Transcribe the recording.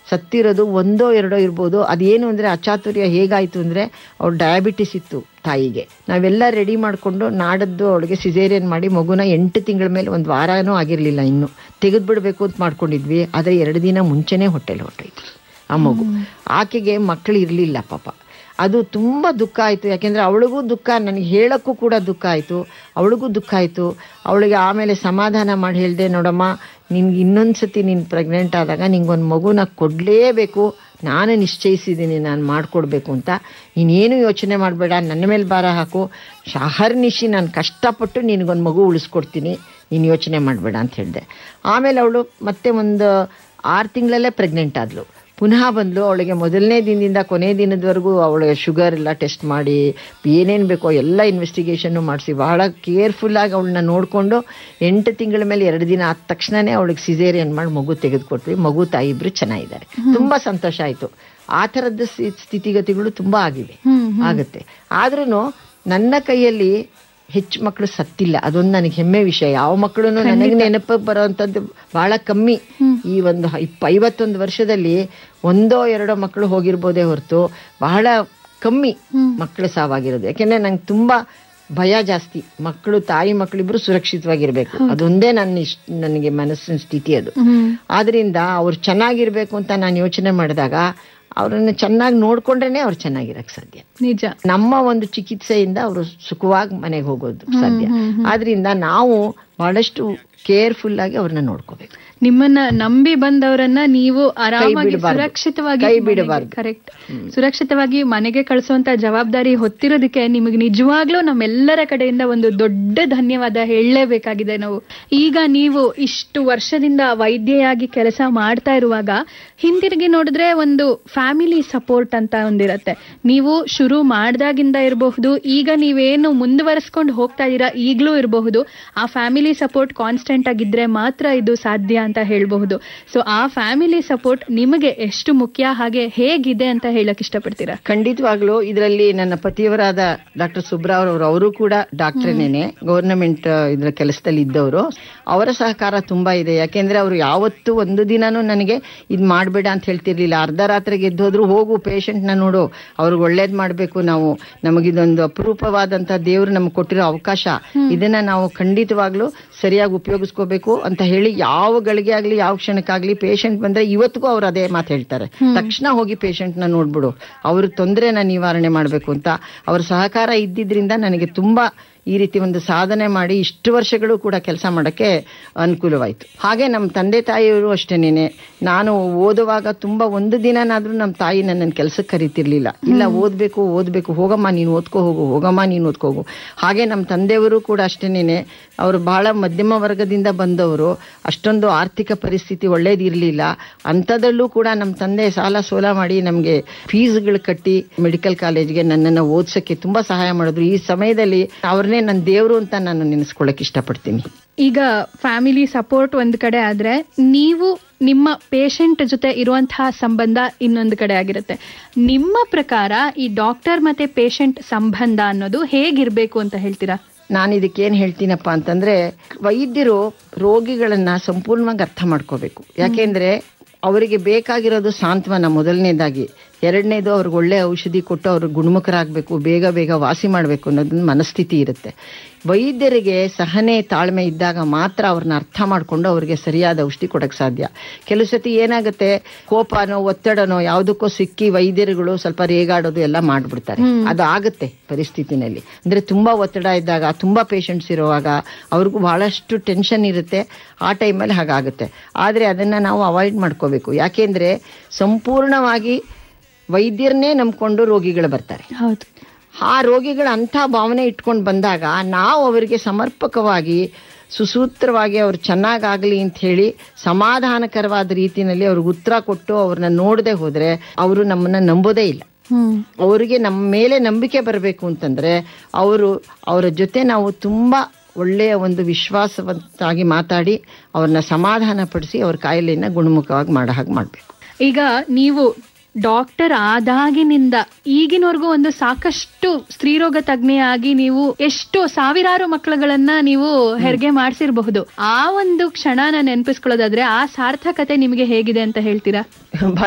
ಸತ್ತಿರೋದು ಒಂದೋ ಎರಡೋ ಇರ್ಬೋದು ಅದೇನು ಅಂದರೆ ಅಚಾತುರ್ಯ ಹೇಗಾಯಿತು ಅಂದರೆ ಅವ್ಳು ಡಯಾಬಿಟಿಸ್ ಇತ್ತು ತಾಯಿಗೆ ನಾವೆಲ್ಲ ರೆಡಿ ಮಾಡಿಕೊಂಡು ನಾಡದ್ದು ಅವಳಿಗೆ ಸಿಸೇರಿಯನ್ ಮಾಡಿ ಮಗುನ ಎಂಟು ತಿಂಗಳ ಮೇಲೆ ಒಂದು ವಾರನೂ ಆಗಿರಲಿಲ್ಲ ಇನ್ನು ತೆಗೆದುಬಿಡ್ಬೇಕು ಅಂತ ಮಾಡ್ಕೊಂಡಿದ್ವಿ ಆದರೆ ಎರಡು ದಿನ ಮುಂಚೆನೇ ಹೊಟ್ಟೆಲಿ ಹೊಟ್ಟೋಯ್ತು ಆ ಮಗು ಆಕೆಗೆ ಮಕ್ಕಳು ಇರಲಿಲ್ಲ ಪಾಪ ಅದು ತುಂಬ ದುಃಖ ಆಯಿತು ಯಾಕೆಂದರೆ ಅವಳಿಗೂ ದುಃಖ ನನಗೆ ಹೇಳೋಕ್ಕೂ ಕೂಡ ದುಃಖ ಆಯಿತು ಅವಳಿಗೂ ದುಃಖ ಆಯಿತು ಅವಳಿಗೆ ಆಮೇಲೆ ಸಮಾಧಾನ ಮಾಡಿ ಹೇಳಿದೆ ನೋಡಮ್ಮ ನಿನ್ಗೆ ಇನ್ನೊಂದು ಸತಿ ನೀನು ಪ್ರೆಗ್ನೆಂಟ್ ಆದಾಗ ನಿಂಗೊಂದು ಮಗುನ ಕೊಡಲೇಬೇಕು ನಾನು ನಿಶ್ಚಯಿಸಿದ್ದೀನಿ ನಾನು ಮಾಡಿಕೊಡ್ಬೇಕು ಅಂತ ನೀನೇನು ಯೋಚನೆ ಮಾಡಬೇಡ ನನ್ನ ಮೇಲೆ ಭಾರ ಹಾಕು ಶಹರ್ನಿಶಿ ನಾನು ಕಷ್ಟಪಟ್ಟು ನಿನಗೊಂದು ಮಗು ಉಳಿಸ್ಕೊಡ್ತೀನಿ ನೀನು ಯೋಚನೆ ಮಾಡಬೇಡ ಅಂತ ಹೇಳಿದೆ ಆಮೇಲೆ ಅವಳು ಮತ್ತೆ ಒಂದು ಆರು ತಿಂಗಳಲ್ಲೇ ಪ್ರೆಗ್ನೆಂಟ್ ಆದಳು ಪುನಃ ಬಂದಳು ಅವಳಿಗೆ ಮೊದಲನೇ ದಿನದಿಂದ ಕೊನೆ ದಿನದವರೆಗೂ ಅವಳಿಗೆ ಶುಗರ್ ಎಲ್ಲ ಟೆಸ್ಟ್ ಮಾಡಿ ಏನೇನು ಬೇಕೋ ಎಲ್ಲ ಇನ್ವೆಸ್ಟಿಗೇಷನ್ನು ಮಾಡಿಸಿ ಬಹಳ ಕೇರ್ಫುಲ್ಲಾಗಿ ಅವಳನ್ನ ನೋಡಿಕೊಂಡು ಎಂಟು ತಿಂಗಳ ಮೇಲೆ ಎರಡು ದಿನ ಆದ ತಕ್ಷಣನೇ ಅವಳಿಗೆ ಸಿಸೇರಿಯನ್ ಮಾಡಿ ಮಗು ತೆಗೆದುಕೊಟ್ವಿ ಮಗು ತಾಯಿ ಇಬ್ಬರು ಚೆನ್ನಾಗಿದ್ದಾರೆ ತುಂಬ ಸಂತೋಷ ಆಯಿತು ಆ ಥರದ ಸ್ಥಿ- ಸ್ಥಿತಿಗತಿಗಳು ತುಂಬ ಆಗಿವೆ ಆಗುತ್ತೆ ಆದ್ರೂ ನನ್ನ ಕೈಯಲ್ಲಿ ಹೆಚ್ಚು ಮಕ್ಕಳು ಸತ್ತಿಲ್ಲ ಅದೊಂದು ನನಗೆ ಹೆಮ್ಮೆ ವಿಷಯ ಯಾವ ಮಕ್ಕಳು ನನಗೆ ನೆನಪು ಬರೋವಂಥದ್ದು ಬಹಳ ಕಮ್ಮಿ ಈ ಒಂದು ಇಪ್ಪ ಐವತ್ತೊಂದು ವರ್ಷದಲ್ಲಿ ಒಂದೋ ಎರಡೋ ಮಕ್ಕಳು ಹೋಗಿರ್ಬೋದೇ ಹೊರತು ಬಹಳ ಕಮ್ಮಿ ಮಕ್ಕಳು ಸಾವಾಗಿರೋದು ಯಾಕೆಂದ್ರೆ ನಂಗೆ ತುಂಬಾ ಭಯ ಜಾಸ್ತಿ ಮಕ್ಕಳು ತಾಯಿ ಮಕ್ಕಳಿಬ್ರು ಸುರಕ್ಷಿತವಾಗಿರ್ಬೇಕು ಅದೊಂದೇ ನನ್ನ ಇಷ್ಟ ನನಗೆ ಮನಸ್ಸಿನ ಸ್ಥಿತಿ ಅದು ಆದ್ರಿಂದ ಅವ್ರು ಚೆನ್ನಾಗಿರ್ಬೇಕು ಅಂತ ನಾನು ಯೋಚನೆ ಮಾಡಿದಾಗ ಅವ್ರನ್ನ ಚೆನ್ನಾಗಿ ನೋಡ್ಕೊಂಡ್ರೇನೆ ಅವ್ರು ಚೆನ್ನಾಗಿರಕ್ ಸಾಧ್ಯ ನಿಜ ನಮ್ಮ ಒಂದು ಚಿಕಿತ್ಸೆಯಿಂದ ಅವರು ಸುಖವಾಗಿ ಮನೆಗೆ ಹೋಗೋದು ಸಾಧ್ಯ ಆದ್ರಿಂದ ನಾವು ಬಹಳಷ್ಟು ಕೇರ್ಫುಲ್ ಆಗಿ ಅವ್ರನ್ನ ನೋಡ್ಕೋಬೇಕು ನಿಮ್ಮನ್ನ ನಂಬಿ ಬಂದವರನ್ನ ನೀವು ಆರಾಮಾಗಿ ಬಿಡಬಾರ್ದು. ಸುರಕ್ಷಿತವಾಗಿ ಕೈ ಬಿಡಬಾರ್ದು. ಕರೆಕ್ಟ್ ಸುರಕ್ಷಿತವಾಗಿ ಮನೆಗೆ ಕಳಿಸುವಂತ ಜವಾಬ್ದಾರಿ ಹೊತ್ತಿರೋದಕ್ಕೆ ನಿಮಗೆ ನಿಜವಾಗ್ಲೂ ನಮ್ಮೆಲ್ಲರ ಕಡೆಯಿಂದ ಒಂದು ದೊಡ್ಡ ಧನ್ಯವಾದ ಹೇಳಲೇಬೇಕಾಗಿದೆ ನಾವು ಈಗ ನೀವು ಇಷ್ಟು ವರ್ಷದಿಂದ ವೈದ್ಯೆಯಾಗಿ ಕೆಲಸ ಮಾಡ್ತಾ ಇರುವಾಗ ಹಿಂದಿರುಗಿ ನೋಡಿದ್ರೆ ಒಂದು ಫ್ಯಾಮಿಲಿ ಸಪೋರ್ಟ್ ಅಂತ ಒಂದಿರತ್ತೆ ನೀವು ಶುರು ಮಾಡ್ದಾಗಿಂದ ಇರಬಹುದು ಈಗ ನೀವೇನು ಮುಂದುವರಿಸ್ಕೊಂಡು ಹೋಗ್ತಾ ಇದ್ದೀರಾ ಈಗಲೂ ಇರಬಹುದು ಆ ಫ್ಯಾಮಿಲಿ ಸಪೋರ್ಟ್ ಕಾನ್ಸ್ಟೆಂಟ್ ಆಗಿದ್ರೆ ಮಾತ್ರ ಇದು ಸಾಧ್ಯ ಅಂತ ಹೇಳಬಹುದು ಸೊ ಆ ಫ್ಯಾಮಿಲಿ ಸಪೋರ್ಟ್ ನಿಮಗೆ ಎಷ್ಟು ಮುಖ್ಯ ಹಾಗೆ ಹೇಗಿದೆ ಅಂತ ಹೇಳಕ್ ಇಷ್ಟಪಡ್ತೀರಾ ಖಂಡಿತವಾಗ್ಲೂ ಇದರಲ್ಲಿ ನನ್ನ ಪತಿಯವರಾದ ಡಾಕ್ಟರ್ ಸುಬ್ರಾವ್ ಅವರು ಅವರು ಕೂಡ ಡಾಕ್ಟ್ರೇನೇನೆ ಗೌರ್ನಮೆಂಟ್ ಇದ್ರ ಕೆಲಸದಲ್ಲಿ ಇದ್ದವರು ಅವರ ಸಹಕಾರ ತುಂಬಾ ಇದೆ ಯಾಕೆಂದ್ರೆ ಅವರು ಯಾವತ್ತೂ ಒಂದು ದಿನಾನೂ ನನಗೆ ಇದ್ ಮಾಡಬೇಡ ಅಂತ ಹೇಳ್ತಿರ್ಲಿಲ್ಲ ಅರ್ಧ ರಾತ್ರಿಗೆ ಎದ್ದೋದ್ರು ಹೋಗು patient ನ ನೋಡು ಅವ್ರಿಗೆ ಒಳ್ಳೇದ್ ಮಾಡ್ಬೇಕು ನಾವು ನಮಗಿದೊಂದು ಅಪರೂಪವಾದಂತ ದೇವ್ರು ನಮ್ಗೆ ಕೊಟ್ಟಿರೋ ಅವಕಾಶ ಇದನ್ನ ನಾವು ಖಂಡಿತವಾಗ್ಲೂ ಸರಿಯಾಗಿ ಉಪಯೋಗಿಸ್ಕೋಬೇಕು ಅಂತ ಹೇಳಿ ಯಾವ ಗಳಿಗೆ ಆಗ್ಲಿ ಯಾವ ಕ್ಷಣಕ್ಕಾಗ್ಲಿ ಪೇಷಂಟ್ ಬಂದ್ರೆ ಇವತ್ತಿಗೂ ಅವ್ರು ಅದೇ ಮಾತು ಹೇಳ್ತಾರೆ ತಕ್ಷಣ ಹೋಗಿ patient ನ ನೋಡ್ಬಿಡು ಅವ್ರ ತೊಂದರೆನ ನಿವಾರಣೆ ಮಾಡಬೇಕು ಅಂತ ಅವ್ರ ಸಹಕಾರ ಇದ್ದಿದ್ರಿಂದ ನನಗೆ ತುಂಬಾ ಈ ರೀತಿ ಒಂದು ಸಾಧನೆ ಮಾಡಿ ಇಷ್ಟು ವರ್ಷಗಳು ಕೂಡ ಕೆಲಸ ಮಾಡಕ್ಕೆ ಅನುಕೂಲವಾಯಿತು ಹಾಗೆ ನಮ್ಮ ತಂದೆ ತಾಯಿಯವರು ಅಷ್ಟೇನೇನೆ ನಾನು ಓದುವಾಗ ತುಂಬಾ ಒಂದು ದಿನನಾದ್ರೂ ನಮ್ಮ ತಾಯಿ ನನ್ನನ್ನು ಕೆಲಸಕ್ಕೆ ಕರಿತಿರ್ಲಿಲ್ಲ ಇಲ್ಲ ಓದ್ಬೇಕು ಓದ್ಬೇಕು ಹೋಗಮ್ಮ ನೀನು ಓದ್ಕೋ ಹೋಗು ಹೋಗಮ್ಮ ನೀನು ಓದ್ಕೋ ಹೋಗು ಹಾಗೆ ನಮ್ಮ ತಂದೆಯವರು ಕೂಡ ಅಷ್ಟೇನೇನೆ ಅವರು ಬಹಳ ಮಧ್ಯಮ ವರ್ಗದಿಂದ ಬಂದವರು ಅಷ್ಟೊಂದು ಆರ್ಥಿಕ ಪರಿಸ್ಥಿತಿ ಒಳ್ಳೇದಿರಲಿಲ್ಲ ಅಂಥದ್ರಲ್ಲೂ ಕೂಡ ನಮ್ಮ ತಂದೆ ಸಾಲ ಸೋಲ ಮಾಡಿ ನಮಗೆ ಫೀಸ್ಗಳು ಕಟ್ಟಿ ಮೆಡಿಕಲ್ ಕಾಲೇಜ್ಗೆ ನನ್ನನ್ನು ಓದ್ಸಕ್ಕೆ ತುಂಬಾ ಸಹಾಯ ಮಾಡಿದ್ರು ಈ ಸಮಯದಲ್ಲಿ ಅವ್ರನ್ನೇ ನನ್ನ ದೇವರು ಅಂತ ನಾನು ನೆನೆಸ್ಕೊಳ್ಳೋಕೆ ಇಷ್ಟಪಡ್ತೀನಿ ಈಗ ಫ್ಯಾಮಿಲಿ ಸಪೋರ್ಟ್ ಒಂದ್ ಕಡೆ ಆದ್ರೆ ನೀವು ನಿಮ್ಮ ಪೇಷಂಟ್ ಜೊತೆ ಇರುವಂತಹ ಸಂಬಂಧ ಇನ್ನೊಂದು ಕಡೆ ಆಗಿರುತ್ತೆ ನಿಮ್ಮ ಪ್ರಕಾರ ಈ ಡಾಕ್ಟರ್ ಮತ್ತೆ ಪೇಷಂಟ್ ಸಂಬಂಧ ಅನ್ನೋದು ಹೇಗಿರ್ಬೇಕು ಅಂತ ಹೇಳ್ತೀರಾ ನಾನು ಇದಕ್ಕೆ ಏನು ಹೇಳ್ತೀನಪ್ಪ ಅಂತಂದ್ರೆ ವೈದ್ಯರು ರೋಗಿಗಳನ್ನ ಸಂಪೂರ್ಣವಾಗಿ ಅರ್ಥ ಮಾಡ್ಕೋಬೇಕು ಯಾಕೆಂದ್ರೆ ಅವರಿಗೆ ಬೇಕಾಗಿರೋದು ಸಾಂತ್ವನ ಮೊದಲನೇದಾಗಿ ಎರಡನೇದು ಅವ್ರಿಗೆ ಒಳ್ಳೆ ಔಷಧಿ ಕೊಟ್ಟು ಅವ್ರಿಗೆ ಗುಣಮುಖರಾಗಬೇಕು ಬೇಗ ಬೇಗ ವಾಸಿ ಮಾಡಬೇಕು ಅನ್ನೋದೊಂದು ಮನಸ್ಥಿತಿ ಇರುತ್ತೆ ವೈದ್ಯರಿಗೆ ಸಹನೆ ತಾಳ್ಮೆ ಇದ್ದಾಗ ಮಾತ್ರ ಅವ್ರನ್ನ ಅರ್ಥ ಮಾಡ್ಕೊಂಡು ಅವ್ರಿಗೆ ಸರಿಯಾದ ಔಷಧಿ ಕೊಡಕ್ಕೆ ಸಾಧ್ಯ ಕೆಲವು ಸತಿ ಏನಾಗುತ್ತೆ ಕೋಪನೋ ಒತ್ತಡನೋ ಯಾವುದಕ್ಕೋ ಸಿಕ್ಕಿ ವೈದ್ಯರುಗಳು ಸ್ವಲ್ಪ ರೇಗಾಡೋದು ಎಲ್ಲ ಮಾಡ್ಬಿಡ್ತಾರೆ ಅದು ಆಗುತ್ತೆ ಪರಿಸ್ಥಿತಿನಲ್ಲಿ ಅಂದ್ರೆ ತುಂಬಾ ಒತ್ತಡ ಇದ್ದಾಗ ತುಂಬಾ ಪೇಷಂಟ್ಸ್ ಇರುವಾಗ ಅವ್ರಿಗೂ ಬಹಳಷ್ಟು ಟೆನ್ಷನ್ ಇರುತ್ತೆ ಆ ಟೈಮಲ್ಲಿ ಹಾಗಾಗುತ್ತೆ ಆದರೆ ಅದನ್ನ ನಾವು ಅವಾಯ್ಡ್ ಮಾಡ್ಕೋಬೇಕು ಯಾಕೆಂದ್ರೆ ಸಂಪೂರ್ಣವಾಗಿ ವೈದ್ಯರನ್ನೇ ನಂಬ್ಕೊಂಡು ರೋಗಿಗಳು ಬರ್ತಾರೆ ಹೌದು ಆ ರೋಗಿಗಳ ಅಂಥ ಭಾವನೆ ಇಟ್ಕೊಂಡು ಬಂದಾಗ ನಾವು ಅವರಿಗೆ ಸಮರ್ಪಕವಾಗಿ ಸುಸೂತ್ರವಾಗಿ ಅವ್ರು ಚೆನ್ನಾಗಾಗ್ಲಿ ಅಂತ ಹೇಳಿ ಸಮಾಧಾನಕರವಾದ ರೀತಿಯಲ್ಲಿ ಅವ್ರಿಗೆ ಉತ್ತರ ಕೊಟ್ಟು ಅವ್ರನ್ನ ನೋಡದೆ ಹೋದ್ರೆ ಅವರು ನಮ್ಮನ್ನ ನಂಬೋದೇ ಇಲ್ಲ ಹ್ಮ್ ಅವರಿಗೆ ನಮ್ಮ ಮೇಲೆ ನಂಬಿಕೆ ಬರಬೇಕು ಅಂತಂದ್ರೆ ಅವರು ಅವರ ಜೊತೆ ನಾವು ತುಂಬಾ ಒಳ್ಳೆಯ ಒಂದು ವಿಶ್ವಾಸವಂತಾಗಿ ಮಾತಾಡಿ ಅವ್ರನ್ನ ಸಮಾಧಾನ ಪಡಿಸಿ ಅವ್ರ ಕಾಯಿಲೆಯನ್ನ ಗುಣಮುಖವಾಗಿ ಮಾಡೋ ಹಾಗೆ ಮಾಡಬೇಕು ಈಗ ನೀವು ಡಾಕ್ಟರ್ ಆದಾಗಿನಿಂದ ಈಗಿನವರೆಗೂ ಒಂದು ಸಾಕಷ್ಟು ಸ್ತ್ರೀರೋಗ ತಜ್ಞೆಯಾಗಿ ನೀವು ಎಷ್ಟು ಸಾವಿರಾರು ಮಕ್ಕಳುಗಳನ್ನ ನೀವು ಹೆರಿಗೆ ಮಾಡಿಸಿರಬಹುದು ಆ ಒಂದು ಕ್ಷಣನ ನೆನಪಿಸ್ಕೊಳ್ಳೋದಾದ್ರೆ ಆ ಸಾರ್ಥಕತೆ ನಿಮಗೆ ಹೇಗಿದೆ ಅಂತ ಹೇಳ್ತೀರಾ ಬಹಳ